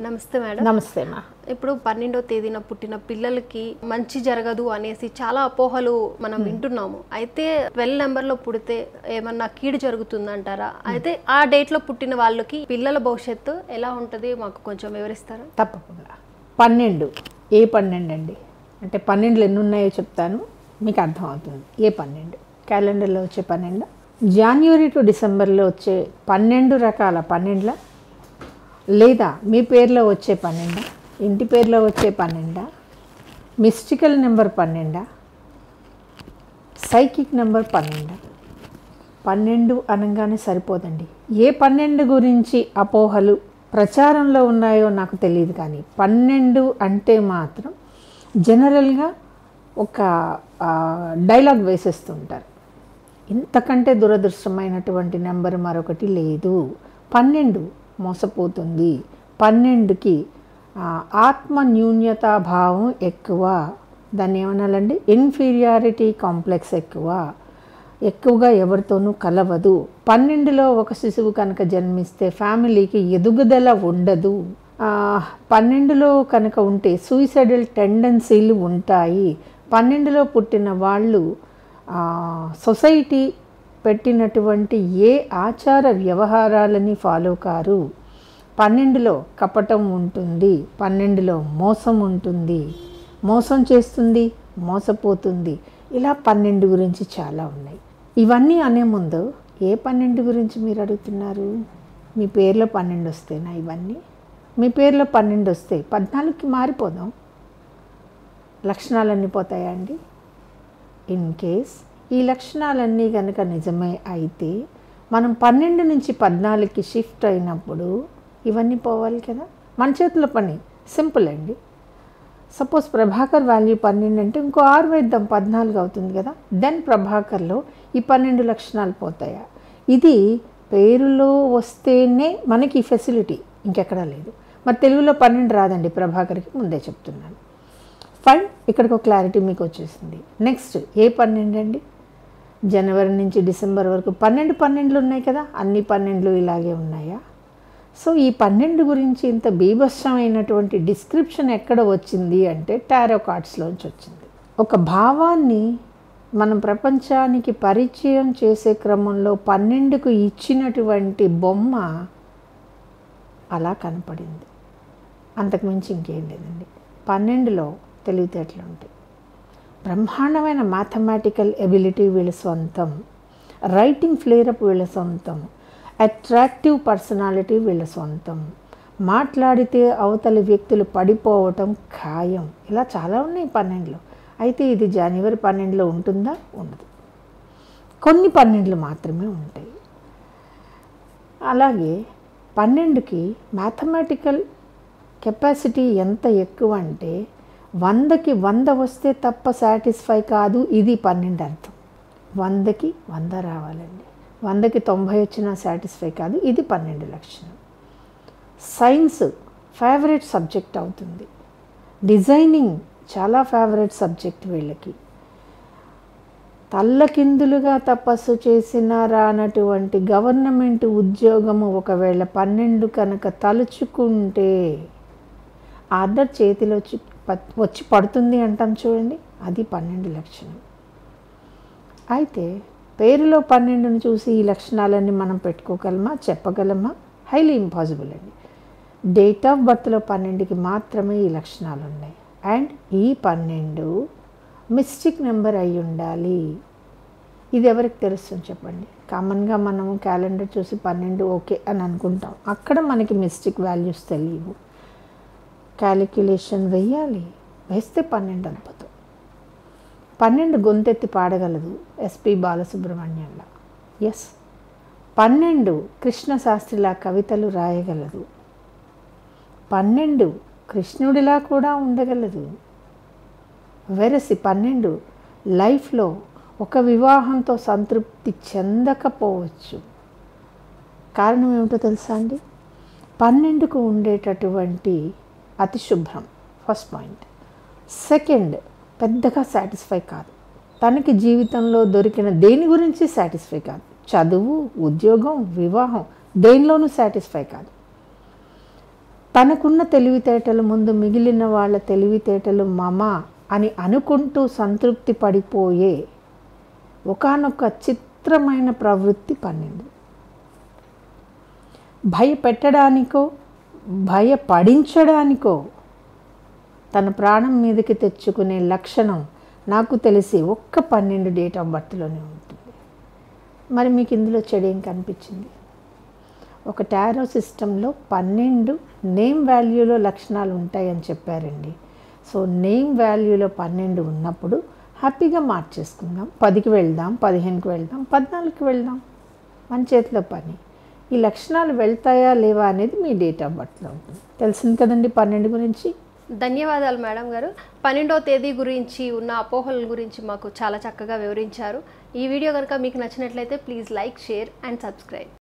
నమస్తే మేడం నమస్తే మా ఇప్పుడు పన్నెండో తేదీన పుట్టిన పిల్లలకి మంచి జరగదు అనేసి చాలా అపోహలు మనం వింటున్నాము అయితే ట్వెల్వ్ నెంబర్లో పుడితే ఏమన్నా కీడు జరుగుతుందంటారా అయితే ఆ డేట్లో పుట్టిన వాళ్ళకి పిల్లల భవిష్యత్తు ఎలా ఉంటుంది మాకు కొంచెం వివరిస్తారా తప్పకుండా పన్నెండు ఏ పన్నెండు అండి అంటే పన్నెండులు ఎన్ని ఉన్నాయో చెప్తాను మీకు అర్థమవుతుంది ఏ పన్నెండు క్యాలెండర్లో వచ్చే పన్నెండు జనవరి టు డిసెంబర్లో వచ్చే పన్నెండు రకాల పన్నెండుల లేదా మీ పేరులో వచ్చే పన్నెండా ఇంటి పేరులో వచ్చే పన్నెండా మిస్టికల్ నెంబర్ పన్నెండా సైకిక్ నెంబర్ పన్నెండా పన్నెండు అనగానే సరిపోదండి ఏ పన్నెండు గురించి అపోహలు ప్రచారంలో ఉన్నాయో నాకు తెలియదు కానీ పన్నెండు అంటే మాత్రం జనరల్గా ఒక ఆ, డైలాగ్ వేసేస్తుంటారు ఇంతకంటే దురదృష్టమైనటువంటి నెంబర్ మరొకటి లేదు పన్నెండు మోసపోతుంది పన్నెండుకి ఆ, ఆత్మ న్యూన్యతా భావం ఎక్కువ దాన్ని ఏమనాలండి ఇన్ఫీరియారిటీ కాంప్లెక్స్ ఎక్కువ ఎక్కువగా ఎవరితోనూ కలవదు పన్నెండులో ఒక శిశువు కనుక జన్మిస్తే ఫ్యామిలీకి ఎదుగుదల ఉండదు ఆ, పన్నెండులో కనుక ఉంటే సూయిసైడల్ టెండెన్సీలు ఉంటాయి పన్నెండులో పుట్టిన వాళ్ళు ఆ, సొసైటీ పెట్టినటువంటి ఏ ఆచార వ్యవహారాలని ఫాలో కారు పన్నెండులో కపటం ఉంటుంది పన్నెండులో మోసం ఉంటుంది మోసం చేస్తుంది మోసపోతుంది ఇలా పన్నెండు గురించి చాలా ఉన్నాయి ఇవన్నీ అనే ముందు ఏ పన్నెండు గురించి మీరు అడుగుతున్నారు మీ పేర్లో పన్నెండు వస్తేనా ఇవన్నీ మీ పేర్లో పన్నెండు వస్తే పద్నాలుగుకి మారిపోదాం లక్షణాలన్నీ పోతాయా అండి ఇన్ కేస్ ఈ లక్షణాలన్నీ కనుక నిజమే అయితే మనం పన్నెండు నుంచి పద్నాలుగుకి షిఫ్ట్ అయినప్పుడు ఇవన్నీ పోవాలి కదా మన చేతిలో పని సింపుల్ అండి సపోజ్ ప్రభాకర్ వాల్యూ పన్నెండు అంటే ఇంకో ఆరు వేద్దాం పద్నాలుగు అవుతుంది కదా దెన్ ప్రభాకర్లో ఈ పన్నెండు లక్షణాలు పోతాయా ఇది పేరులో వస్తేనే మనకి ఈ ఫెసిలిటీ ఇంకెక్కడా లేదు మరి తెలుగులో పన్నెండు రాదండి ప్రభాకర్కి ముందే చెప్తున్నాను ఫైన్ ఇక్కడికి ఒక క్లారిటీ మీకు వచ్చేసింది నెక్స్ట్ ఏ పన్నెండు అండి జనవరి నుంచి డిసెంబర్ వరకు పన్నెండు పన్నెండులు ఉన్నాయి కదా అన్ని పన్నెండులు ఇలాగే ఉన్నాయా సో ఈ పన్నెండు గురించి ఇంత బీభత్సమైనటువంటి డిస్క్రిప్షన్ ఎక్కడ వచ్చింది అంటే టారో కార్డ్స్లోంచి వచ్చింది ఒక భావాన్ని మనం ప్రపంచానికి పరిచయం చేసే క్రమంలో పన్నెండుకు ఇచ్చినటువంటి బొమ్మ అలా కనపడింది అంతకుమించి ఇంకేం లేదండి పన్నెండులో తెలివితేటలు ఉంటాయి బ్రహ్మాండమైన మ్యాథమెటికల్ ఎబిలిటీ వీళ్ళ సొంతం రైటింగ్ ఫ్లేరప్ వీళ్ళ సొంతం అట్రాక్టివ్ పర్సనాలిటీ వీళ్ళ సొంతం మాట్లాడితే అవతలి వ్యక్తులు పడిపోవటం ఖాయం ఇలా చాలా ఉన్నాయి పన్నెండులో అయితే ఇది జనవరి పన్నెండులో ఉంటుందా ఉండదు కొన్ని పన్నెండులు మాత్రమే ఉంటాయి అలాగే పన్నెండుకి మ్యాథమెటికల్ కెపాసిటీ ఎంత ఎక్కువ అంటే వందకి వంద వస్తే తప్ప సాటిస్ఫై కాదు ఇది పన్నెండు అర్థం వందకి వంద రావాలండి వందకి తొంభై వచ్చినా సాటిస్ఫై కాదు ఇది పన్నెండు లక్షణం సైన్స్ ఫేవరెట్ సబ్జెక్ట్ అవుతుంది డిజైనింగ్ చాలా ఫేవరెట్ సబ్జెక్ట్ వీళ్ళకి తల్లకిందులుగా తపస్సు చేసిన రానటువంటి గవర్నమెంట్ ఉద్యోగము ఒకవేళ పన్నెండు కనుక తలుచుకుంటే ఆర్డర్ చేతిలో వచ్చి ప- వచ్చి పడుతుంది అంటాం చూడండి అది పన్నెండు లక్షణం అయితే పేరులో పన్నెండును చూసి ఈ లక్షణాలన్నీ మనం పెట్టుకోగలమా చెప్పగలమా హైలీ ఇంపాసిబుల్ అండి డేట్ ఆఫ్ బర్త్లో పన్నెండుకి మాత్రమే ఈ లక్షణాలు ఉన్నాయి అండ్ ఈ పన్నెండు మిస్టిక్ నెంబర్ అయి ఉండాలి ఇది ఎవరికి తెలుస్తుంది చెప్పండి కామన్గా మనము క్యాలెండర్ చూసి పన్నెండు ఓకే అని అనుకుంటాం అక్కడ మనకి మిస్టిక్ వాల్యూస్ తెలియవు క్యాలిక్యులేషన్ వెయ్యాలి వేస్తే పన్నెండు అద్భుతం పన్నెండు గొంతెత్తి పాడగలదు ఎస్పి బాలసుబ్రహ్మణ్యంలా ఎస్ పన్నెండు కృష్ణశాస్త్రిలా కవితలు రాయగలదు పన్నెండు కృష్ణుడిలా కూడా ఉండగలదు వెరసి పన్నెండు లైఫ్లో ఒక వివాహంతో సంతృప్తి చెందకపోవచ్చు కారణం ఏమిటో తెలుసా అండి పన్నెండుకు ఉండేటటువంటి అతి శుభ్రం ఫస్ట్ పాయింట్ సెకండ్ పెద్దగా సాటిస్ఫై కాదు తనకి జీవితంలో దొరికిన దేని గురించి సాటిస్ఫై కాదు చదువు ఉద్యోగం వివాహం దేనిలోనూ సాటిస్ఫై కాదు తనకున్న తెలివితేటలు ముందు మిగిలిన వాళ్ళ తెలివితేటలు మమ అని అనుకుంటూ సంతృప్తి పడిపోయే ఒకానొక చిత్రమైన ప్రవృత్తి పన్నెండు భయపెట్టడానికో భయపడించడానికో తన ప్రాణం మీదకి తెచ్చుకునే లక్షణం నాకు తెలిసి ఒక్క పన్నెండు డేట్ ఆఫ్ బర్త్లోనే ఉంటుంది మరి మీకు ఇందులో చెడు ఏం కనిపించింది ఒక టారో సిస్టంలో పన్నెండు నేమ్ వాల్యూలో లక్షణాలు ఉంటాయని చెప్పారండి సో నేమ్ వాల్యూలో పన్నెండు ఉన్నప్పుడు హ్యాపీగా మార్చేసుకుందాం పదికి వెళ్దాం పదిహేనుకి వెళ్దాం పద్నాలుగుకి వెళ్దాం మన చేతిలో పని ఈ లక్షణాలు వెళ్తాయా లేవా అనేది మీ డేట్ ఆఫ్ బర్త్లో ఉంటుంది తెలిసింది కదండి పన్నెండు గురించి ధన్యవాదాలు మేడం గారు పన్నెండవ తేదీ గురించి ఉన్న అపోహల గురించి మాకు చాలా చక్కగా వివరించారు ఈ వీడియో కనుక మీకు నచ్చినట్లయితే please like share and subscribe